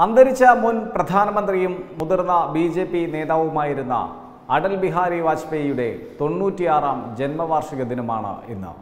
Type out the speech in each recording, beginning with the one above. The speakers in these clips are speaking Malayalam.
അന്തരിച്ച മുൻ പ്രധാനമന്ത്രിയും മുതിർന്ന ബി ജെ പി നേതാവുമായിരുന്ന അടൽ ബിഹാരി വാജ്പേയിയുടെ തൊണ്ണൂറ്റിയാറാം ജന്മവാർഷിക ദിനമാണ് ഇന്ന്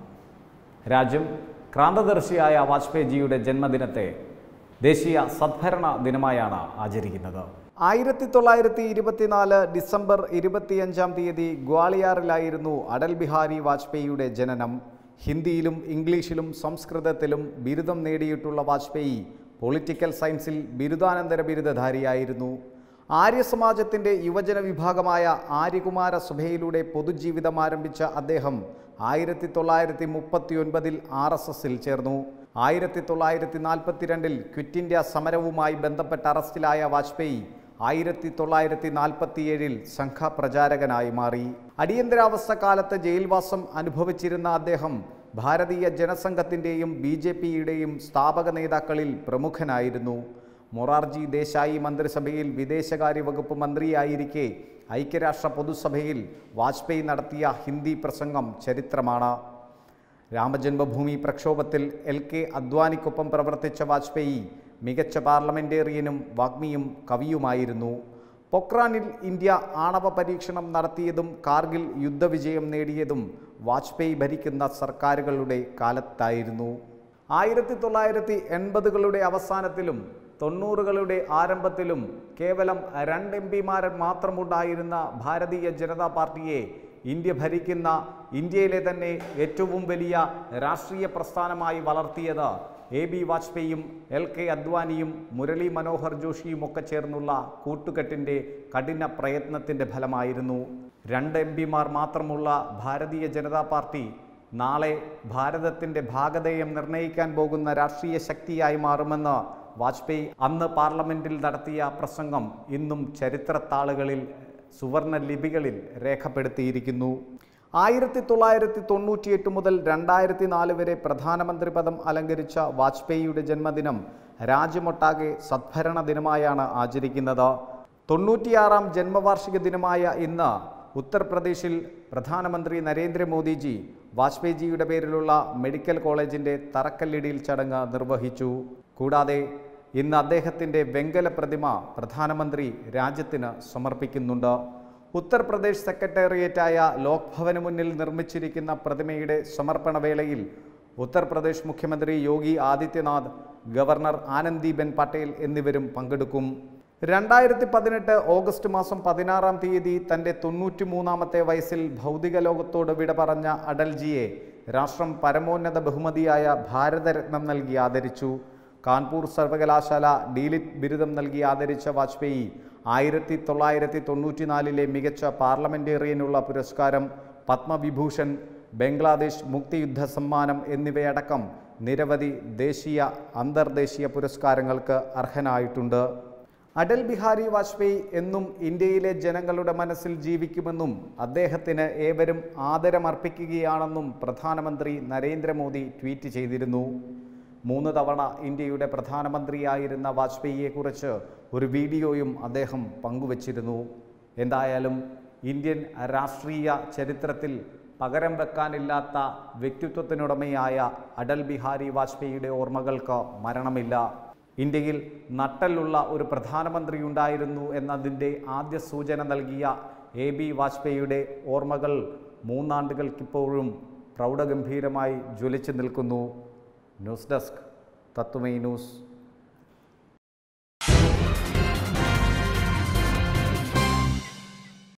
രാജ്യം ക്രാന്തദർശിയായ വാജ്പേയിജിയുടെ ജന്മദിനത്തെ ദേശീയ സദ്ഭരണ ദിനമായാണ് ആചരിക്കുന്നത് ആയിരത്തി തൊള്ളായിരത്തി ഇരുപത്തിനാല് ഡിസംബർ ഇരുപത്തിയഞ്ചാം തീയതി ഗ്വാളിയാറിലായിരുന്നു അടൽ ബിഹാരി വാജ്പേയിയുടെ ജനനം ഹിന്ദിയിലും ഇംഗ്ലീഷിലും സംസ്കൃതത്തിലും ബിരുദം നേടിയിട്ടുള്ള വാജ്പേയി പൊളിറ്റിക്കൽ സയൻസിൽ ബിരുദാനന്തര ബിരുദധാരിയായിരുന്നു ആര്യസമാജത്തിൻ്റെ യുവജന വിഭാഗമായ ആര്യകുമാര സഭയിലൂടെ പൊതുജീവിതം ആരംഭിച്ച അദ്ദേഹം ആയിരത്തി തൊള്ളായിരത്തി മുപ്പത്തി ഒൻപതിൽ ആർ എസ് എസിൽ ചേർന്നു ആയിരത്തി തൊള്ളായിരത്തി നാൽപ്പത്തിരണ്ടിൽ ക്വിറ്റ് ഇന്ത്യ സമരവുമായി ബന്ധപ്പെട്ട് അറസ്റ്റിലായ വാജ്പേയി ആയിരത്തി തൊള്ളായിരത്തി നാൽപ്പത്തിയേഴിൽ സംഘപ്രചാരകനായി മാറി അടിയന്തരാവസ്ഥ കാലത്ത് ജയിൽവാസം അനുഭവിച്ചിരുന്ന അദ്ദേഹം ഭാരതീയ ജനസംഘത്തിൻ്റെയും ബി ജെ പിയുടെയും സ്ഥാപക നേതാക്കളിൽ പ്രമുഖനായിരുന്നു മൊറാർജി ദേശായി മന്ത്രിസഭയിൽ വിദേശകാര്യ വകുപ്പ് മന്ത്രിയായിരിക്കെ ഐക്യരാഷ്ട്ര പൊതുസഭയിൽ വാജ്പേയി നടത്തിയ ഹിന്ദി പ്രസംഗം ചരിത്രമാണ് രാമജന്മഭൂമി പ്രക്ഷോഭത്തിൽ എൽ കെ അദ്വാനിക്കൊപ്പം പ്രവർത്തിച്ച വാജ്പേയി മികച്ച പാർലമെൻറ്റേറിയനും വാഗ്മിയും കവിയുമായിരുന്നു പൊക്രാനിൽ ഇന്ത്യ ആണവ പരീക്ഷണം നടത്തിയതും കാർഗിൽ യുദ്ധവിജയം നേടിയതും വാജ്പേയി ഭരിക്കുന്ന സർക്കാരുകളുടെ കാലത്തായിരുന്നു ആയിരത്തി തൊള്ളായിരത്തി എൺപതുകളുടെ അവസാനത്തിലും തൊണ്ണൂറുകളുടെ ആരംഭത്തിലും കേവലം രണ്ട് എം പിമാർ മാത്രമുണ്ടായിരുന്ന ഭാരതീയ ജനതാ പാർട്ടിയെ ഇന്ത്യ ഭരിക്കുന്ന ഇന്ത്യയിലെ തന്നെ ഏറ്റവും വലിയ രാഷ്ട്രീയ പ്രസ്ഥാനമായി വളർത്തിയത് എ ബി വാജ്പേയിയും എൽ കെ അദ്വാനിയും മുരളി മനോഹർ ജോഷിയും ഒക്കെ ചേർന്നുള്ള കൂട്ടുകെട്ടിൻ്റെ കഠിന പ്രയത്നത്തിൻ്റെ ഫലമായിരുന്നു രണ്ട് എം പിമാർ മാത്രമുള്ള ഭാരതീയ ജനതാ പാർട്ടി നാളെ ഭാരതത്തിൻ്റെ ഭാഗധേയം നിർണ്ണയിക്കാൻ പോകുന്ന രാഷ്ട്രീയ ശക്തിയായി മാറുമെന്ന് വാജ്പേയി അന്ന് പാർലമെൻറ്റിൽ നടത്തിയ പ്രസംഗം ഇന്നും ചരിത്രത്താളുകളിൽ സുവർണ ലിപികളിൽ രേഖപ്പെടുത്തിയിരിക്കുന്നു ആയിരത്തി തൊള്ളായിരത്തി തൊണ്ണൂറ്റിയെട്ട് മുതൽ രണ്ടായിരത്തി നാല് വരെ പ്രധാനമന്ത്രി പദം അലങ്കരിച്ച വാജ്പേയിയുടെ ജന്മദിനം രാജ്യമൊട്ടാകെ സദ്ഭരണ ദിനമായാണ് ആചരിക്കുന്നത് തൊണ്ണൂറ്റിയാറാം ജന്മവാർഷിക ദിനമായ ഇന്ന് ഉത്തർപ്രദേശിൽ പ്രധാനമന്ത്രി നരേന്ദ്രമോദിജി വാജ്പേയിജിയുടെ പേരിലുള്ള മെഡിക്കൽ കോളേജിൻ്റെ തറക്കല്ലിടിയിൽ ചടങ്ങ് നിർവഹിച്ചു കൂടാതെ ഇന്ന് അദ്ദേഹത്തിൻ്റെ വെങ്കല പ്രതിമ പ്രധാനമന്ത്രി രാജ്യത്തിന് സമർപ്പിക്കുന്നുണ്ട് ഉത്തർപ്രദേശ് സെക്രട്ടേറിയറ്റായ ലോക് ഭവന് മുന്നിൽ നിർമ്മിച്ചിരിക്കുന്ന പ്രതിമയുടെ സമർപ്പണ വേളയിൽ ഉത്തർപ്രദേശ് മുഖ്യമന്ത്രി യോഗി ആദിത്യനാഥ് ഗവർണർ ആനന്ദിബെൻ പട്ടേൽ എന്നിവരും പങ്കെടുക്കും രണ്ടായിരത്തി പതിനെട്ട് ഓഗസ്റ്റ് മാസം പതിനാറാം തീയതി തൻ്റെ തൊണ്ണൂറ്റി മൂന്നാമത്തെ വയസ്സിൽ ഭൗതിക ലോകത്തോട് വിട പറഞ്ഞ അടൽജിയെ രാഷ്ട്രം പരമോന്നത ബഹുമതിയായ ഭാരതരത്നം നൽകി ആദരിച്ചു കാൺപൂർ സർവകലാശാല ഡീലിറ്റ് ബിരുദം നൽകി ആദരിച്ച വാജ്പേയി ആയിരത്തി തൊള്ളായിരത്തി തൊണ്ണൂറ്റിനാലിലെ മികച്ച പാർലമെൻറ്റേറിയനുള്ള പുരസ്കാരം പത്മവിഭൂഷൺ ബംഗ്ലാദേശ് മുക്തിയുദ്ധ സമ്മാനം എന്നിവയടക്കം നിരവധി ദേശീയ അന്തർദേശീയ പുരസ്കാരങ്ങൾക്ക് അർഹനായിട്ടുണ്ട് അടൽ ബിഹാരി വാജ്പേയി എന്നും ഇന്ത്യയിലെ ജനങ്ങളുടെ മനസ്സിൽ ജീവിക്കുമെന്നും അദ്ദേഹത്തിന് ഏവരും ആദരമർപ്പിക്കുകയാണെന്നും പ്രധാനമന്ത്രി നരേന്ദ്രമോദി ട്വീറ്റ് ചെയ്തിരുന്നു മൂന്ന് തവണ ഇന്ത്യയുടെ പ്രധാനമന്ത്രിയായിരുന്ന വാജ്പേയിയെക്കുറിച്ച് ഒരു വീഡിയോയും അദ്ദേഹം പങ്കുവച്ചിരുന്നു എന്തായാലും ഇന്ത്യൻ രാഷ്ട്രീയ ചരിത്രത്തിൽ പകരം വെക്കാനില്ലാത്ത വ്യക്തിത്വത്തിനുടമയായ അടൽ ബിഹാരി വാജ്പേയിയുടെ ഓർമ്മകൾക്ക് മരണമില്ല ഇന്ത്യയിൽ നട്ടലുള്ള ഒരു പ്രധാനമന്ത്രി ഉണ്ടായിരുന്നു എന്നതിൻ്റെ ആദ്യ സൂചന നൽകിയ എ ബി വാജ്പേയിയുടെ ഓർമ്മകൾ മൂന്നാണ്ടുകൾക്കിപ്പോഴും പ്രൗഢഗംഭീരമായി ജ്വലിച്ചു നിൽക്കുന്നു ന്യൂസ് ഡെസ്ക് തത്വമൈ ന്യൂസ്